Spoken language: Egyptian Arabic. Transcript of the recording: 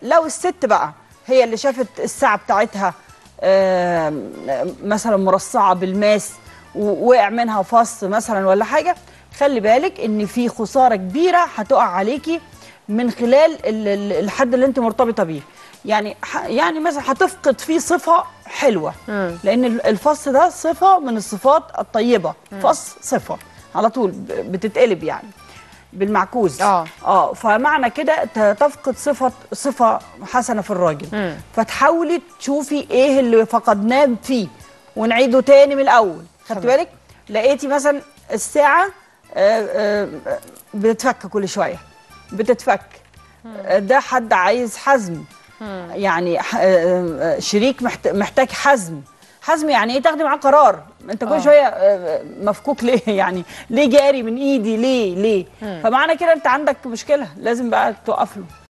لو الست بقى هي اللي شافت الساعه بتاعتها آم، مثلا مرصعه بالماس ووقع منها فص مثلا ولا حاجه خلي بالك ان في خساره كبيره هتقع عليكي من خلال ال- ال- الحد اللي انت مرتبطه بيه يعني ح- يعني مثلا هتفقد فيه صفه حلوه لان ال- الفص ده صفه من الصفات الطيبه فص صفه على طول ب- بتتقلب يعني بالمعكوس آه. اه فمعنى كده ت- تفقد صفه صفه حسنه في الراجل فتحاولي تشوفي ايه اللي فقدناه فيه ونعيده تاني من الاول خدت تمام. بالك لقيتي مثلا الساعه آه، آه، بتتفك كل شويه بتتفك آه، ده حد عايز حزم يعني ح- آه، آه، شريك محت- محتاج حزم حزم يعني ايه تاخدي معاه قرار انت كل آه. شويه آه، مفكوك ليه يعني ليه جاري من ايدي ليه ليه فمعنى كده انت عندك مشكله لازم بقى توقف له